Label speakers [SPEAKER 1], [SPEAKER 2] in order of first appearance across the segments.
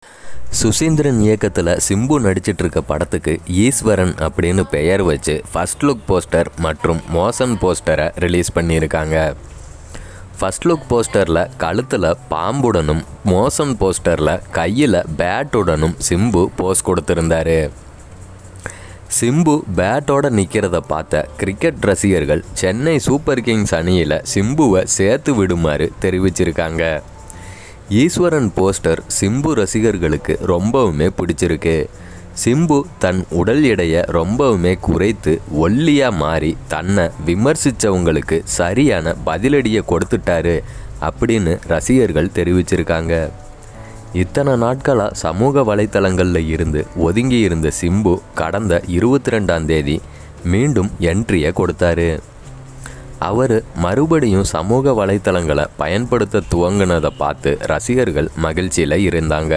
[SPEAKER 1] சுசீந்திரன் இயக்கத்தில் சிம்பு நடிச்சிட்டு இருக்க படத்துக்கு ஈஸ்வரன் அப்படின்னு பெயர் வச்சு ஃபர்ஸ்ட் லுக் போஸ்டர் மற்றும் மோஷன் போஸ்டரை ரிலீஸ் பண்ணியிருக்காங்க ஃபர்ஸ்ட் லுக் போஸ்டரில் கழுத்தில் பாம்புடனும் மோஷன் போஸ்டரில் கையில் பேட்டுடனும் சிம்பு போஸ் கொடுத்துருந்தாரு சிம்பு பேட்டோட நிற்கிறத பார்த்த கிரிக்கெட் ரசிகர்கள் சென்னை சூப்பர் கிங்ஸ் அணியில் சிம்புவை சேர்த்து விடுமாறு தெரிவிச்சிருக்காங்க ஈஸ்வரன் போஸ்டர் சிம்பு ரசிகர்களுக்கு ரொம்பவுமே பிடிச்சிருக்கு சிம்பு தன் உடல் எடையை ரொம்பவுமே குறைத்து ஒல்லியாக மாறி தன்னை விமர்சித்தவங்களுக்கு சரியான பதிலடியை கொடுத்துட்டாரு அப்படின்னு ரசிகர்கள் தெரிவிச்சிருக்காங்க இத்தனை நாட்களாக சமூக வலைத்தளங்களில் இருந்து ஒதுங்கி இருந்த சிம்பு கடந்த இருபத்தி ரெண்டாம் தேதி மீண்டும் என்ட்ரியை கொடுத்தாரு அவர் மறுபடியும் சமூக வலைத்தளங்களை பயன்படுத்த துவங்கினதை பார்த்து ரசிகர்கள் மகிழ்ச்சியில் இருந்தாங்க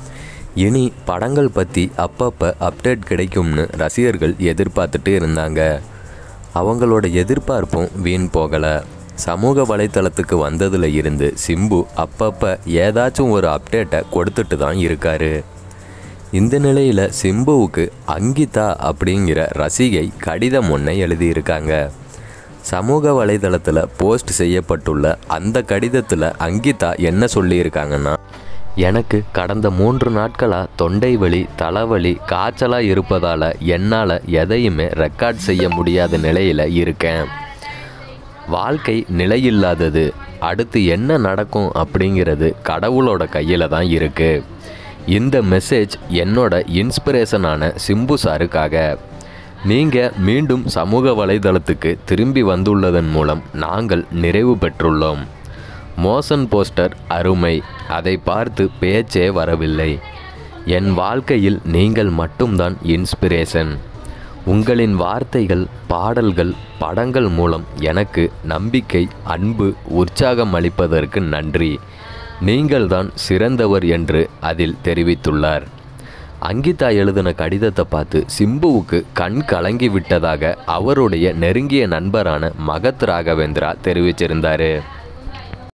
[SPEAKER 1] இனி படங்கள் பற்றி அப்பப்போ அப்டேட் கிடைக்கும்னு ரசிகர்கள் எதிர்பார்த்துட்டு இருந்தாங்க அவங்களோட எதிர்பார்ப்பும் வீண் போகலை சமூக வலைத்தளத்துக்கு வந்ததில் இருந்து சிம்பு அப்பப்போ ஏதாச்சும் ஒரு அப்டேட்டை கொடுத்துட்டு தான் இருக்காரு இந்த நிலையில் சிம்புவுக்கு அங்கிதா அப்படிங்கிற ரசிகை கடிதம் ஒன்றை எழுதியிருக்காங்க சமூக வலைதளத்தில் போஸ்ட் செய்யப்பட்டுள்ள அந்த கடிதத்தில் அங்கிதா என்ன சொல்லியிருக்காங்கன்னா எனக்கு கடந்த மூன்று நாட்களாக தொண்டை வலி தலைவலி காய்ச்சலாக இருப்பதால் என்னால் எதையுமே ரெக்கார்ட் செய்ய முடியாத நிலையில் இருக்கேன் வாழ்க்கை நிலையில்லாதது அடுத்து என்ன நடக்கும் அப்படிங்கிறது கடவுளோட கையில் தான் இருக்குது இந்த மெசேஜ் என்னோட இன்ஸ்பிரேஷனான சிம்பு சாருக்காக நீங்கள் மீண்டும் சமூக வலைதளத்துக்கு திரும்பி வந்துள்ளதன் மூலம் நாங்கள் நிறைவு பெற்றுள்ளோம் மோசன் போஸ்டர் அருமை அதை பார்த்து பேச்சே வரவில்லை என் வாழ்க்கையில் நீங்கள் மட்டும்தான் இன்ஸ்பிரேஷன் உங்களின் வார்த்தைகள் பாடல்கள் படங்கள் மூலம் எனக்கு நம்பிக்கை அன்பு உற்சாகம் அளிப்பதற்கு நன்றி நீங்கள்தான் சிறந்தவர் என்று அதில் தெரிவித்துள்ளார் அங்கிதா எழுதின கடிதத்தை பார்த்து சிம்புவுக்கு கண் கலங்கி விட்டதாக அவருடைய நெருங்கிய நண்பரான மகத் ராகவேந்திரா தெரிவிச்சிருந்தாரு